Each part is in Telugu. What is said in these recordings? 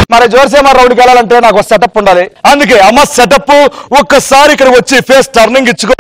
మరి జోర్సేమా రౌండ్కి వెళ్ళాలంటే నాకు సెటప్ ఉండాలి అందుకే అమ్మ సెటప్ ఒక్కసారి ఇక్కడికి వచ్చి ఫేస్ టర్నింగ్ ఇచ్చుకో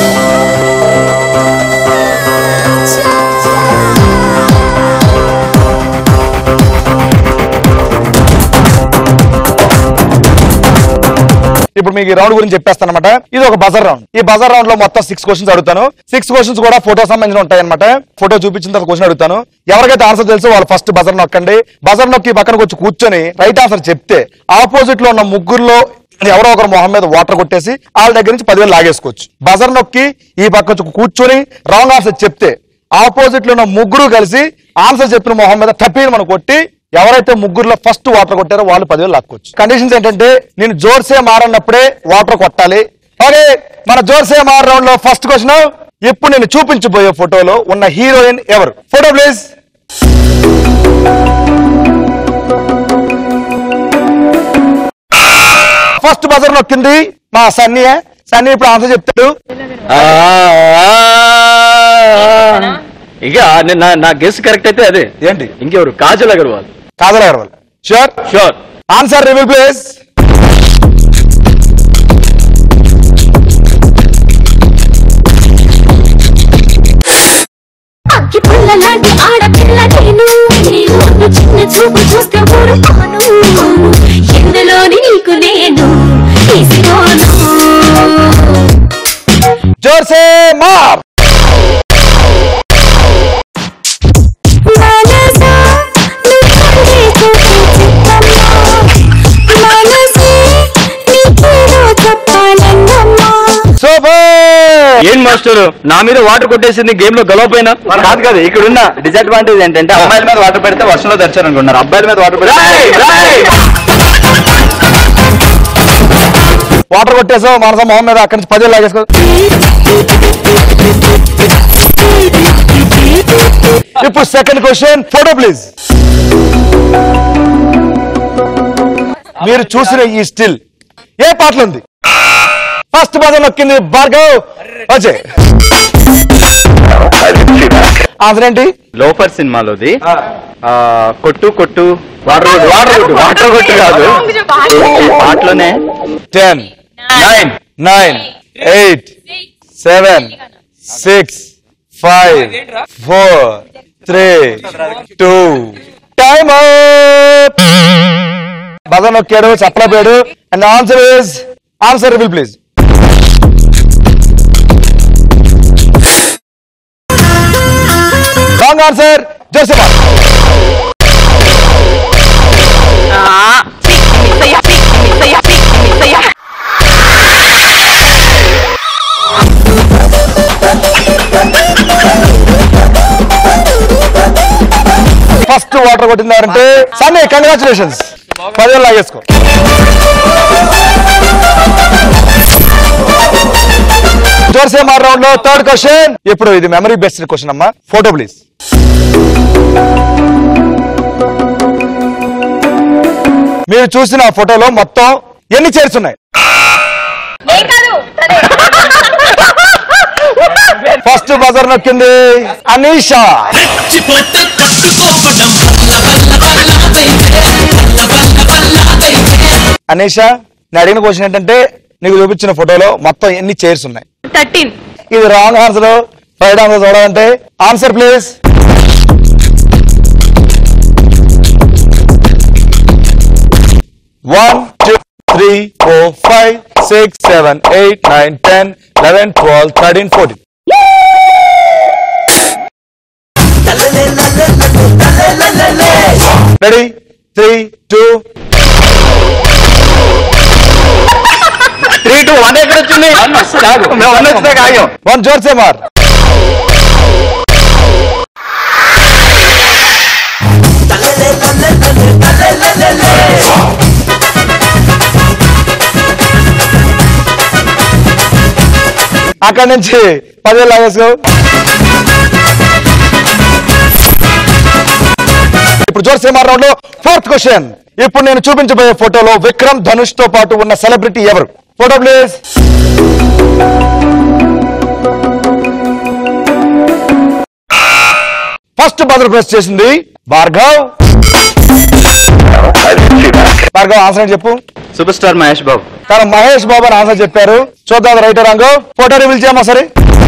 ఇప్పుడు మీకు ఈ రౌండ్ గురించి చెప్పేస్తాను అనమాట ఇది ఒక బజర్ రౌండ్ ఈ బజర్ రౌండ్ లో మొత్తం సిక్స్ క్వశ్చన్స్ అడుగుతాను సిక్స్ క్వశ్చన్స్ కూడా ఫోటో సంబంధించిన ఉంటాయి అనమాట ఫోటో చూపించిన తర్వాత క్వశ్చన్ అడుగుతాను ఎవరికైతే ఆన్సర్ తెలుసో వాళ్ళు ఫస్ట్ బజర్ నొక్కండి బజర్ నొక్కి పక్కనకు వచ్చి కూర్చొని రైట్ ఆన్సర్ చెప్తే ఆపోజిట్ లో ఉన్న ముగ్గురులో ఎవరో ఒకరు మొహం మీద వాటర్ కొట్టేసి వాళ్ళ దగ్గర నుంచి పదివేలు లాగేసుకోవచ్చు బజర్ నొక్కి ఈ పక్క వచ్చి కూర్చొని రాంగ్ ఆన్సర్ చెప్తే ఆపోజిట్ లో ఉన్న ముగ్గురు కలిసి ఆన్సర్ చెప్పిన మొహం మీద టప్పీని మనం కొట్టి ఎవరైతే ముగ్గురులో ఫస్ట్ వాటర్ కొట్టారో వాళ్ళు పదివేలు లాక్కోవచ్చు కండిషన్స్ ఏంటంటే నేను జోర్సే మారన్నప్పుడే వాటర్ కొట్టాలి ఓకే మన జోర్సే మార్ రౌండ్ లో ఫస్ట్ క్వశ్చన్ ఇప్పుడు నేను చూపించబోయే ఫోటోలో ఉన్న హీరోయిన్ ఎవరు ఫోటో ప్లీజ్ ఫస్ట్ బజర్ నొక్కింది మా సన్నీ సన్నీ ఇప్పుడు ఆన్సర్ చెప్తాడు ఇక నేను- నా నా గెస్ కరెక్ట్ అయితే అదే ఏంటి ఇంకెవరు Kajal Agarwal Kajal Agarwal sure sure answer reveal please అగ్గి పుల్ల లాంటి ఆడపిల్ల నేను నీ ఒళ్ళు చిన్న చూపు చూస్తే ఊరుకోను ఎందులోని నీకు నేను తీసుకోను జోర్సే మార్ మనసా నువ్వే చూపి చెప్పమ్మా మనసే నీకేదో చెప్పాలన్నమ్మా సూపర్ ఏం మాస్టర్ నా మీద వాటర్ కొట్టేసింది గేమ్ లో గెలవపోయినా కాదు కాదు ఇక్కడ ఉన్న డిసడ్వాంటేజ్ ఏంటంటే అమ్మాయిల మీద వాటర్ పెడితే వర్షంలో తెచ్చారు అనుకున్నారు అబ్బాయిల మీద వాటర్ పెడితే వాటర్ కొట్టేసావు మనస మొహం మీద అక్కడి నుంచి పదివేలు లాగేసుకో ఇప్పుడు సెకండ్ క్వశ్చన్ ఫోటో ప్లీజ్ మీరు చూసిన ఈ స్టిల్ ఏ పాటలు ఉంది ఫస్ట్ పదం నొక్కింది భార్గవ్ వచ్చే ఆన్సర్ ఏంటి లోఫర్ సినిమాలోది ఆ, కొట్టు కొట్టు వాటర్ కొట్టు వాటర్ కొట్టు వాటర్ కొట్టు కాదు పాటలోనే ten nine nine eight seven six five four three two time button నొక్కాడు చెప్పలేపాడు and answer is answer reveal please wrong answer Joseph first water కొట్టినారంటే సన్నీ కంగ్రాచులేషన్స్ పదివేలు లాగేసుకో జోర్సేమార్ రౌండ్ లో థర్డ్ క్వశ్చన్ ఇప్పుడు ఇది మెమరీ బేస్డ్ క్వశ్చన్ అమ్మా ఫోటో ప్లీజ్ మీరు చూసిన ఆ ఫోటోలో మొత్తం ఎన్ని చైర్స్ ఉన్నాయి ఫస్ట్ బజర్ నొక్కింది అనీషా చిపోతే కట్టుకోవడం వల్ల వల్ల వల్ల వల్ల వల్ల అనీషా నేను అడిగిన క్వశ్చన్ ఏంటంటే నీకు చూపించిన ఫోటోలో మొత్తం ఎన్ని చైర్స్ ఉన్నాయి థర్టీన్ ఇది రాంగ్ ఆన్సర్ రైట్ ఆన్సర్ చూడాలంటే answer please one two three four five six seven eight nine ten eleven twelve thirteen fourteen ready three two three two one ఎక్కడ వచ్చింది కాదు మేము వన్ వచ్చినాక ఆగాం వన్ జోర్ సే మార్ అక్కడి నుంచి పదివేలు లాగేసుకో ఇప్పుడు జోర్ సేమార్ రౌండ్ లో ఫోర్త్ క్వశ్చన్ ఇప్పుడు నేను చూపించబోయే ఫోటోలో విక్రమ్ ధనుష్ తో పాటు ఉన్న సెలబ్రిటీ ఎవరు ఫోటో ప్లీజ్ ఫస్ట్ బదులు ప్రెస్ చేసింది భార్గవ్ భార్గవ్ ఆన్సర్ ఏంటి చెప్పు సూపర్ స్టార్ మహేష్ బాబు కానీ మహేష్ బాబు అని ఆన్సర్ చెప్పారు చూద్దాం రైట్ రాంగో ఫోటో రివీల్ చేయమా సరే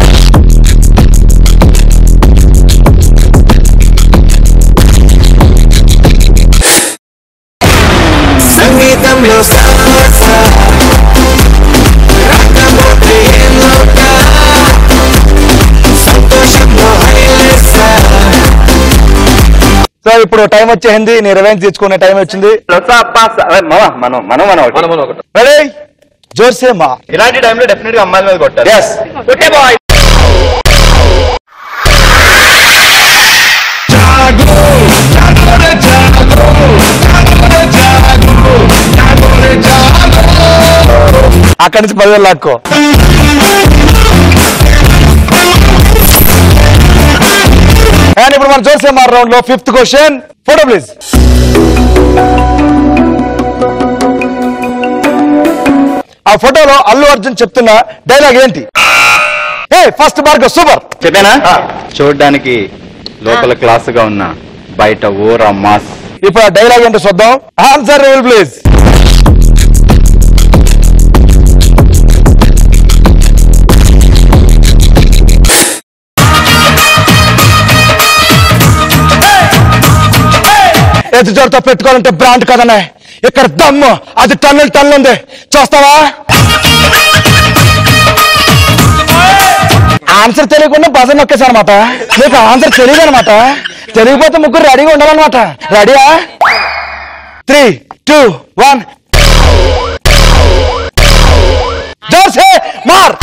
సంగీతంలో సాహస రాకపోతే ఏం లోట సంతోషంలో హైలెస్స సో ఇప్పుడు టైం వచ్చేసింది నీ రివెంజ్ తీసుకునే టైం వచ్చింది మనం మనం మనం ఒకటి. రెడీ జోర్సే మా ఇలాంటి టైంలో డెఫినెట్ గా అమ్మాయిల మీద కొట్టారు ఎస్ కొట్టే బాయ్ అక్కడి నుంచి పదివేలు లాక్కో అండ్ ఇప్పుడు మన జోర్సే మార్ రౌండ్ లో ఫిఫ్త్ క్వశ్చన్ ఫోటో ప్లీజ్ ఆ ఫోటోలో అల్లు అర్జున్ చెప్తున్న డైలాగ్ ఏంటి ఏ ఫస్ట్ మార్క్ సూపర్ చెప్పానా చూడడానికి లోపల క్లాస్ గా ఉన్న బయట ఊర మాస్ ఇప్పుడు ఆ డైలాగ్ ఏంటో చూద్దాం ఆన్సర్ రివీల్ ప్లీజ్ ఎత్తు జోరుతో పెట్టుకోవాలంటే బ్రాండ్ కదనే ఇక్కడ దమ్ము అది టన్నులు టన్నులు ఉంది చూస్తావా ఆన్సర్ తెలియకుండా బజర్ నొక్కేశానమాట నీకు ఆన్సర్ తెలియదు అనమాట తెలియకపోతే ముగ్గురు రెడీగా ఉండాలన్నమాట రెడీయా త్రీ టూ వన్ జోసే మార్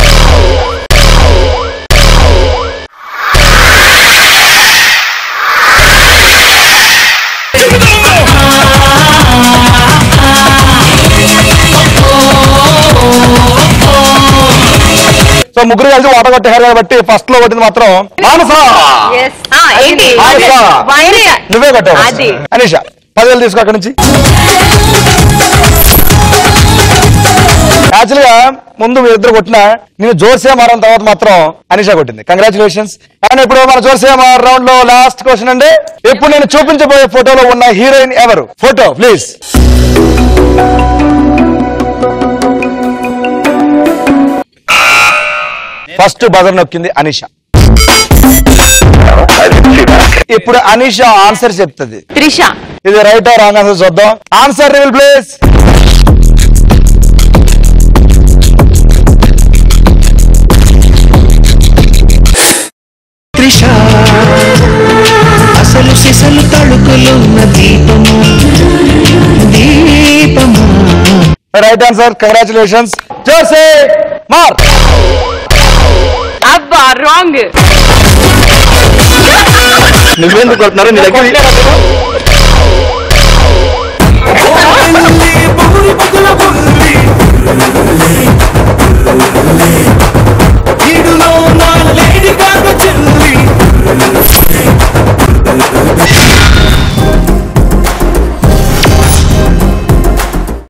సో ముగ్గురు కలిసి ఓట కొట్టారు కాబట్టి ఫస్ట్ లో కొట్టింది మాత్రం మానస ఏంటి మానస నువ్వే కొట్టావు అది. అనీష పదివేలు తీసుకో అక్కడి నుంచి యాక్చువల్ గా ముందు మీ ఇద్దరు కొట్టిన నేను జోర్సే మారని తర్వాత మాత్రం అనిషా కొట్టింది కంగ్రాచులేషన్స్ అండ్ ఇప్పుడు మన జోర్సే మార్ రౌండ్ లో లాస్ట్ క్వశ్చన్ అండి ఇప్పుడు నేను చూపించబోయే ఫోటోలో ఉన్న హీరోయిన్ ఎవరు ఫోటో ప్లీజ్ ఫస్ట్ బజర్ నొక్కింది అనిష ఇప్పుడు అనిష ఆన్సర్ చెప్తుంది త్రిష ఇది రైట్ రాంగ్ ఆన్సర్ చూద్దాం ఆన్సర్ రివీల్ ప్లీజ్ త్రిష అసలు సిసలు తళుకులున్న దీపము దీపము రైట్ ఆన్సర్ కంగ్రాచులేషన్స్ జోసే మార్ అబ్బా రాంగ్ నువ్వెందుకు కొడుతున్నారు నీ దగ్గర